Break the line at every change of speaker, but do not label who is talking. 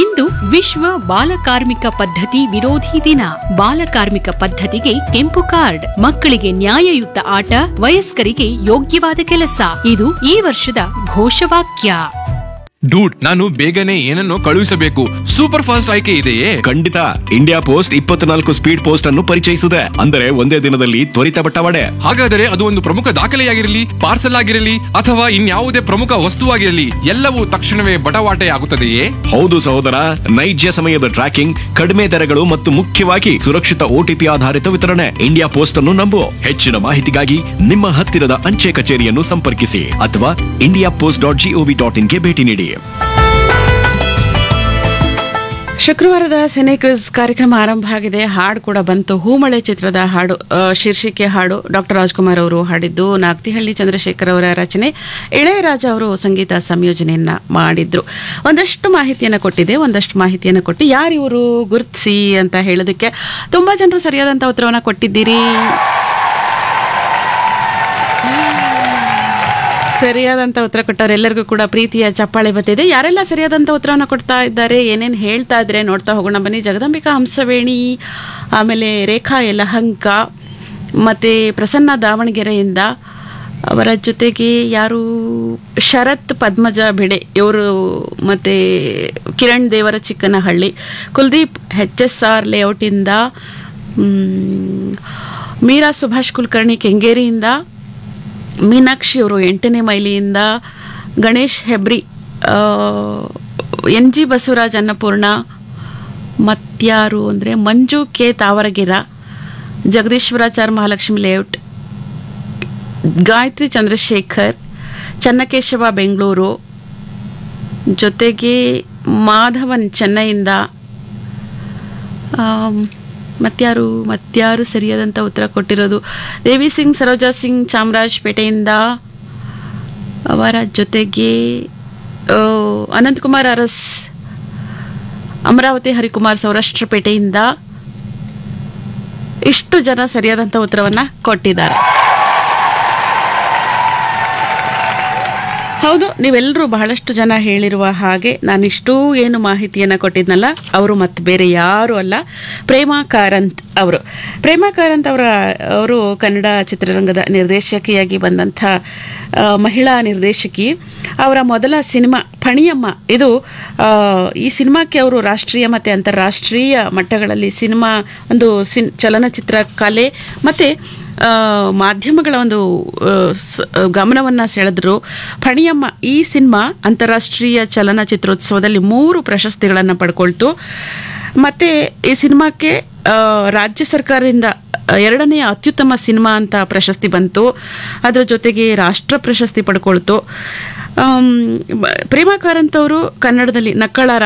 ಇಂದು ವಿಶ್ವ ಬಾಲಕಾರ್ಮಿಕ ಪದ್ಧತಿ ವಿರೋಧಿ ದಿನ ಬಾಲಕಾರ್ಮಿಕ ಪದ್ಧತಿಗೆ ಕೆಂಪು ಕಾರ್ಡ್ ಮಕ್ಕಳಿಗೆ ನ್ಯಾಯಯುತ ಆಟ ವಯಸ್ಕರಿಗೆ ಯೋಗ್ಯವಾದ ಕೆಲಸ ಇದು ಈ ವರ್ಷದ ಘೋಷವಾಕ್ಯ
ಡೂಡ್ ನಾನು ಬೇಗನೆ ಏನನ್ನೋ ಕಳುಹಿಸಬೇಕು ಸೂಪರ್ ಫಾಸ್ಟ್ ಆಯ್ಕೆ ಇದೆಯೇ
ಖಂಡಿತ ಇಂಡಿಯಾ ಪೋಸ್ಟ್ ಇಪ್ಪತ್ನಾಲ್ಕು ಸ್ಪೀಡ್ ಪೋಸ್ಟ್ ಅನ್ನು ಪರಿಚಯಿಸಿದೆ ಅಂದರೆ ಒಂದೇ ದಿನದಲ್ಲಿ ತ್ವರಿತ ಬಟ್ಟವಾಡೆ
ಹಾಗಾದರೆ ಅದು ಒಂದು ಪ್ರಮುಖ ದಾಖಲೆಯಾಗಿರಲಿ ಪಾರ್ಸಲ್ ಆಗಿರಲಿ ಅಥವಾ ಇನ್ಯಾವುದೇ ಪ್ರಮುಖ ವಸ್ತುವಾಗಿರಲಿ ಎಲ್ಲವೂ ತಕ್ಷಣವೇ ಬಟವಾಟೆ ಆಗುತ್ತದೆಯೇ
ಹೌದು ಸಹೋದರ ನೈಜ ಸಮಯದ ಟ್ರ್ಯಾಕಿಂಗ್ ಕಡಿಮೆ ದರಗಳು ಮತ್ತು ಮುಖ್ಯವಾಗಿ ಸುರಕ್ಷಿತ ಓಟಿಪಿ ಆಧಾರಿತ ವಿತರಣೆ ಇಂಡಿಯಾ ಪೋಸ್ಟ್ ಅನ್ನು ನಂಬು ಹೆಚ್ಚಿನ ಮಾಹಿತಿಗಾಗಿ ನಿಮ್ಮ ಹತ್ತಿರದ ಅಂಚೆ ಕಚೇರಿಯನ್ನು ಸಂಪರ್ಕಿಸಿ ಅಥವಾ India Post dot G O V dot ಇನ್ಗೆ ಭೇಟಿ ನೀಡಿ
ಶುಕ್ರವಾರದ ಸೆನೆಕ್ವಿಸ್ ಕಾರ್ಯಕ್ರಮ ಆರಂಭ ಆಗಿದೆ ಹಾಡು ಕೂಡ ಬಂತು ಹೂಮಳೆ ಚಿತ್ರದ ಹಾಡು ಆ, ಶೀರ್ಷಿಕೆ ಹಾಡು ಡಾಕ್ಟರ್ ರಾಜ್ಕುಮಾರ್ ಅವರು ಹಾಡಿದ್ದು ನಾಗ್ತಿಹಳ್ಳಿ ಚಂದ್ರಶೇಖರ್ ಅವರ ರಚನೆ ಇಳೆಯರಾಜ ಅವರು ಸಂಗೀತ ಸಂಯೋಜನೆಯನ್ನ ಮಾಡಿದ್ರು ಒಂದಷ್ಟು ಮಾಹಿತಿಯನ್ನು ಕೊಟ್ಟಿದೆ ಒಂದಷ್ಟು ಮಾಹಿತಿಯನ್ನು ಕೊಟ್ಟು ಯಾರು ಇವರು ಗುರುತಿಸಿ ಅಂತ ಹೇಳೋದಕ್ಕೆ ತುಂಬಾ ಜನರು ಸರಿಯಾದಂಥ ಉತ್ತರವನ್ನು ಕೊಟ್ಟಿದ್ದೀರಿ ಸರಿಯಾದಂಥ ಉತ್ತರ ಕೊಟ್ಟವರೆಲ್ಲರಿಗೂ ಕೂಡ ಪ್ರೀತಿಯ ಚಪ್ಪಾಳೆ ಬರ್ತಿದೆ ಯಾರೆಲ್ಲ ಸರಿಯಾದಂಥ ಉತ್ತರವನ್ನು ಕೊಡ್ತಾ ಇದ್ದಾರೆ ಏನೇನು ಹೇಳ್ತಾ ಇದ್ರೆ ನೋಡ್ತಾ ಹೋಗೋಣ ಬನ್ನಿ ಜಗದಂಬಿಕಾ ಹಂಸವೇಣಿ ಆಮೇಲೆ ರೇಖಾ ಯಲಹಂಕ ಮತ್ತು ಪ್ರಸನ್ನ ದಾವಣಗೆರೆಯಿಂದ ಅವರ ಜೊತೆಗೆ ಯಾರು ಶರತ್ ಪದ್ಮಜ ಬೆಡೆ ಇವರು ಮತ್ತು Kiran Devara Chikkanahalli Kuldeep H S R ಲೇಔಟಿಂದ ಮ್, ಮೀರಾ ಸುಭಾಷ್ ಕುಲಕರ್ಣಿ ಕೆಂಗೇರಿಯಿಂದ ಮೀನಾಕ್ಷಿ ಅವರು ಎಂಟನೇ ಮೈಲಿಯಿಂದ ಗಣೇಶ್ ಹೆಬ್ರಿ ಎನ್ ಜಿ ಬಸವರಾಜ್ ಅನ್ನಪೂರ್ಣ ಮತ್ಯಾರು ಅಂದರೆ ಮಂಜು ಕೆ ತಾವರಗಿರ ಜಗದೀಶ್ವರಾಚಾರ್ ಮಹಾಲಕ್ಷ್ಮಿ ಲೇಔಟ್ ಗಾಯತ್ರಿ ಚಂದ್ರಶೇಖರ್ ಚನ್ನಕೇಶವ ಬೆಂಗಳೂರು ಜೊತೆಗೆ ಮಾಧವನ್ ಚೆನ್ನೈಯಿಂದ ಆಮ್, ಮತ್ಯಾರು ಮತ್ಯಾರು ಸರಿಯಾದಂಥ ಉತ್ತರ ಕೊಟ್ಟಿರೋದು ದೇವಿ ಸಿಂಗ್ ಸರೋಜಾ ಸಿಂಗ್ ಚಾಮರಾಜಪೇಟೆಯಿಂದ ಅವರ ಜೊತೆಗೆ ಆ, ಅನಂತಕುಮಾರ್ ಅರಸ್ ಅಮರಾವತಿ ಹರಿಕುಮಾರ್ ಸೌರಾಷ್ಟ್ರಪೇಟೆಯಿಂದ ಇಷ್ಟು ಜನ ಸರಿಯಾದಂಥ ಉತ್ತರವನ್ನು ಕೊಟ್ಟಿದ್ದಾರೆ ಹೌದು ನೀವೆಲ್ಲರೂ ಬಹಳಷ್ಟು ಜನ ಹೇಳಿರುವ ಹಾಗೆ ನಾನಿಷ್ಟೂ ಏನು ಮಾಹಿತಿಯನ್ನು ಕೊಟ್ಟಿದ್ನಲ್ಲ ಅವರು ಮತ್ತೆ ಬೇರೆ ಯಾರು ಅಲ್ಲ ಪ್ರೇಮಾ ಕಾರಂತ್ ಅವರು ಪ್ರೇಮಾ ಕಾರಂತ್ ಅವರ ಅವರು ಕನ್ನಡ ಚಿತ್ರರಂಗದ ನಿರ್ದೇಶಕಿಯಾಗಿ ಬಂದಂಥ ಆ, ಮಹಿಳಾ ನಿರ್ದೇಶಕಿ ಅವರ ಮೊದಲ ಸಿನಿಮಾ ಫಣಿಯಮ್ಮ ಇದು ಆ, ಈ ಸಿನಿಮಾಕ್ಕೆ ಅವರು ರಾಷ್ಟ್ರೀಯ ಮತ್ತು ಅಂತಾರಾಷ್ಟ್ರೀಯ ಮಟ್ಟಗಳಲ್ಲಿ ಸಿನಿಮಾ ಒಂದು ಸಿನ್ ಚಲನಚಿತ್ರ ಕಲೆ ಮತ್ತು ಆ, ಮಾಧ್ಯಮಗಳ ಒಂದು ಆ, ಸ- ಗಮನವನ್ನು ಸೆಳೆದ್ರು ಫಣಿಯಮ್ಮ ಈ ಸಿನಿಮಾ ಅಂತಾರಾಷ್ಟ್ರೀಯ ಚಲನಚಿತ್ರೋತ್ಸವದಲ್ಲಿ ಮೂರು ಪ್ರಶಸ್ತಿಗಳನ್ನು ಪಡ್ಕೊಳ್ತು ಮತ್ತು ಈ ಸಿನಿಮಾಕ್ಕೆ ಆ, ರಾಜ್ಯ ಸರ್ಕಾರದಿಂದ ಎರಡನೆಯ ಅತ್ಯುತ್ತಮ ಸಿನಿಮಾ ಅಂತ ಪ್ರಶಸ್ತಿ ಬಂತು ಅದರ ಜೊತೆಗೆ ರಾಷ್ಟ್ರ ಪ್ರಶಸ್ತಿ ಪಡ್ಕೊಳ್ತು ಆಮ್, ಬ- ಪ್ರೇಮಾ ಕಾರಂತ್ ಅವರು ಕನ್ನಡದಲ್ಲಿ ನಕ್ಕಳ